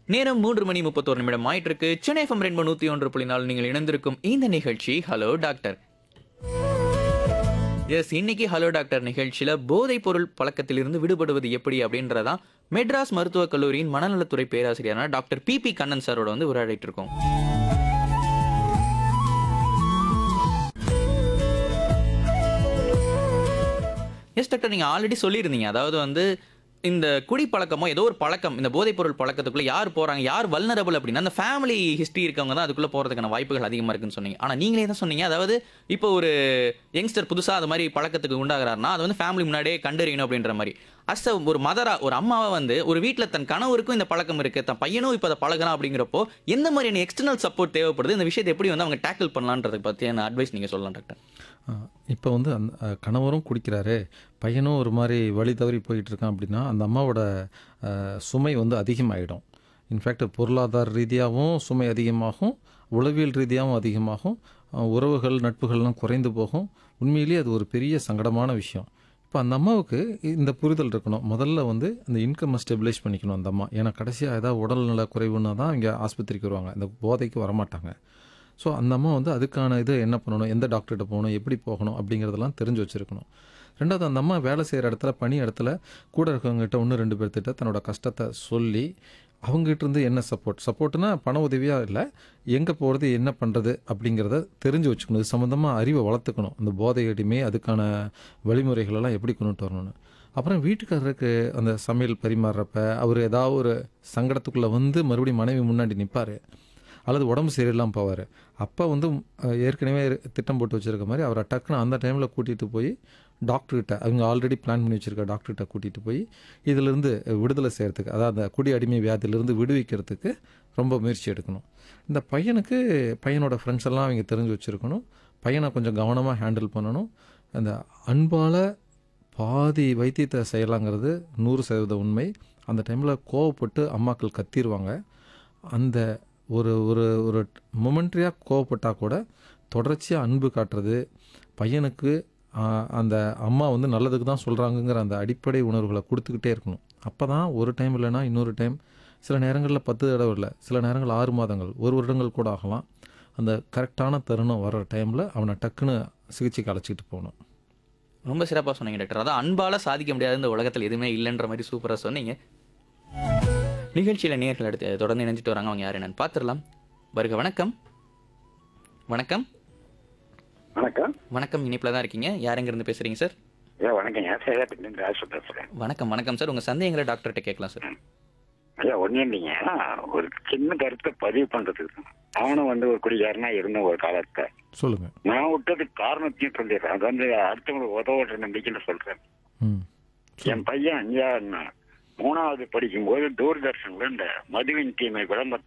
நேரம் மூன்று மணி முப்பத்தோரு நிமிடம் ஆயிட்டு இருக்கு சென்னை எஃப்எம் ரெண்டு நூத்தி ஒன்று புள்ளி நாலு நீங்கள் இணைந்திருக்கும் இந்த நிகழ்ச்சி ஹலோ டாக்டர் எஸ் இன்னைக்கு ஹலோ டாக்டர் நிகழ்ச்சியில போதைப் பொருள் பழக்கத்திலிருந்து விடுபடுவது எப்படி அப்படின்றதான் மெட்ராஸ் மருத்துவக் கல்லூரியின் மனநலத்துறை பேராசிரியரான டாக்டர் பி பி கண்ணன் சாரோட வந்து உரையாடிட்டு இருக்கோம் எஸ் டாக்டர் நீங்கள் ஆல்ரெடி சொல்லியிருந்தீங்க அதாவது வந்து இந்த குடி பழக்கமோ ஏதோ ஒரு பழக்கம் இந்த போதைப் பொருள் பழக்கத்துக்குள்ள யார் போறாங்க யார் வல்னரபிள் அப்படின்னா அந்த ஃபேமிலி ஹிஸ்ட்ரி இருக்கவங்க தான் அதுக்குள்ள போறதுக்கான வாய்ப்புகள் அதிகமாக இருக்குன்னு சொன்னீங்க ஆனால் நீங்களே தான் சொன்னீங்க அதாவது இப்போ ஒரு யங்ஸ்டர் புதுசாக அது மாதிரி பழக்கத்துக்கு உண்டாகிறாருன்னா அது வந்து ஃபேமிலி முன்னாடியே கண்டறியணும் அப்படின்ற மாதிரி அஸ் ஒரு மதரா ஒரு அம்மாவை வந்து ஒரு வீட்டில் தன் கணவருக்கும் இந்த பழக்கம் இருக்கு தன் பையனும் இப்போ அதை பழகலாம் அப்படிங்கிறப்போ எந்த மாதிரியான எக்ஸ்டர்னல் சப்போர்ட் தேவைப்படுது இந்த விஷயத்தை எப்படி வந்து அவங்க டேக்கிள் பண்ணலான்றதை பற்றியான அட்வைஸ் நீங்கள் சொல்லலாம் டாக்டர் இப்போ வந்து அந்த அஹ், கணவரும் குடிக்கிறாரு பையனும் ஒரு மாதிரி வழி தவறி போயிட்டு இருக்கான் அப்படின்னா அந்த அம்மாவோட அஹ், சுமை வந்து அதிகமாகிடும் இன்ஃபேக்ட் பொருளாதார ரீதியாகவும் சுமை அதிகமாகும் உளவியல் ரீதியாகவும் அதிகமாகும் அஹ், உறவுகள் நட்புகள்லாம் குறைந்து போகும் உண்மையிலேயே அது ஒரு பெரிய சங்கடமான விஷயம் இப்போ அந்த அம்மாவுக்கு இந்த புரிதல் இருக்கணும் முதல்ல வந்து அந்த இன்கம்மை ஸ்டெபிலைஸ் பண்ணிக்கணும் அந்த அம்மா ஏன்னா கடைசியாக ஏதாவது உடல்நல குறைவுன்னா தான் இங்கே ஆஸ்பத்திரிக்கு வருவாங்க இந்த போதைக்கு வரமாட்டாங்க ஸோ அந்த அம்மா வந்து அதுக்கான இது என்ன பண்ணணும் எந்த டாக்டர்கிட்ட போகணும் எப்படி போகணும் அப்படிங்கிறதெல்லாம் தெரிஞ்சு வச்சுருக்கணும் ரெண்டாவது அந்த அம்மா வேலை செய்கிற இடத்துல பணி இடத்துல கூட இருக்கவங்ககிட்ட ஒன்று ரெண்டு பேர்த்திட்ட தன்னோட கஷ்டத்தை சொல்லி அவங்ககிட்ட இருந்து என்ன சப்போர்ட் சப்போர்ட்னா பண உதவியாக இல்லை எங்கே போகிறது என்ன பண்ணுறது அப்படிங்கிறத தெரிஞ்சு வச்சுக்கணும் இது சம்மந்தமாக அறிவை வளர்த்துக்கணும் அந்த போதை அடிமை அதுக்கான வழிமுறைகளெல்லாம் எப்படி கொண்டுட்டு வரணும்னு அப்புறம் வீட்டுக்காரருக்கு அந்த சமையல் பரிமாறுறப்ப அவர் ஏதாவது ஒரு சங்கடத்துக்குள்ளே வந்து மறுபடியும் மனைவி முன்னாடி நிற்பார் அல்லது உடம்பு சரியில்லாமல் போவார் அப்போ வந்து அஹ், ஏற்கனவே திட்டம் போட்டு வச்சுருக்க மாதிரி அவரை டக்குன்னு அந்த டைமில் கூட்டிகிட்டு போய் டாக்டர்கிட்ட அவங்க ஆல்ரெடி பிளான் பண்ணி வச்சுருக்க டாக்டர்கிட்ட கூட்டிகிட்டு போய் இதிலிருந்து விடுதலை செய்கிறதுக்கு அதாவது அந்த குடி அடிமை வியாதியிலிருந்து விடுவிக்கிறதுக்கு ரொம்ப முயற்சி எடுக்கணும் இந்த பையனுக்கு பையனோட ஃப்ரெண்ட்ஸ் எல்லாம் அவங்க தெரிஞ்சு வச்சுருக்கணும் பையனை கொஞ்சம் கவனமாக ஹேண்டில் பண்ணணும் அந்த அன்பால் பாதி வைத்தியத்தை செய்யலாங்கிறது நூறு சதவீத உண்மை அந்த டைமில் கோவப்பட்டு அம்மாக்கள் கத்திடுவாங்க அந்த ஒரு ஒரு ஒரு மொமெண்ட்ரியாக கோவப்பட்டால் கூட தொடர்ச்சியாக அன்பு காட்டுறது பையனுக்கு ஆஹ், அந்த அம்மா வந்து நல்லதுக்கு தான் சொல்கிறாங்கங்கிற அந்த அடிப்படை உணர்வுகளை கொடுத்துக்கிட்டே இருக்கணும் அப்போ தான் ஒரு டைம் இல்லைன்னா இன்னொரு டைம் சில நேரங்களில் பத்து தடவை இல்லை சில நேரங்கள் ஆறு மாதங்கள் ஒரு வருடங்கள் கூட ஆகலாம் அந்த கரெக்டான தருணம் வர்ற டைமில் அவனை டக்குன்னு சிகிச்சைக்கு அழைச்சிக்கிட்டு போகணும் ரொம்ப சிறப்பாக சொன்னீங்க டாக்டர் அதான் அன்பால சாதிக்க முடியாத இந்த உலகத்தில் எதுவுமே இல்லைன்ற மாதிரி சூப்பராக சொன்னீங்க நிகழ்ச்சியில் நேர்கள் எடுத்து தொடர்ந்து இணைஞ்சிட்டு வராங்க அவங்க யார் என்னன்னு பார்த்துடலாம் வருக வணக்கம் வணக்கம் வணக்கம் வணக்கம் இனிப்பில் தான் இருக்கீங்க யார் எங்கேருந்து பேசுறீங்க சார் ஐயா வணக்கங்க சேலத்துலேருந்து ராசு பேசுகிறேன் வணக்கம் வணக்கம் சார் உங்கள் சந்தேகங்களை டாக்டர்கிட்ட கேட்கலாம் சார் ஐயா ஒன்றும் இல்லைங்க ஒரு சின்ன கருத்தை பதிவு பண்ணுறதுக்கு தான். நானும் வந்து ஒரு குடிகாரனா இருந்த ஒரு காலத்தை சொல்லுங்கள் நான் விட்டதுக்கு காரணத்தையும் சொல்லிடுறேன் அது வந்து அடுத்தவங்களுக்கு உதவுற நம்பிக்கையில் சொல்கிறேன் ம் என் பையன் அஞ்சா மூணாவது படிக்கும்போது தூர்தர்ஷன்ல இந்த மதுவின் தீமை விளம்பரத்தை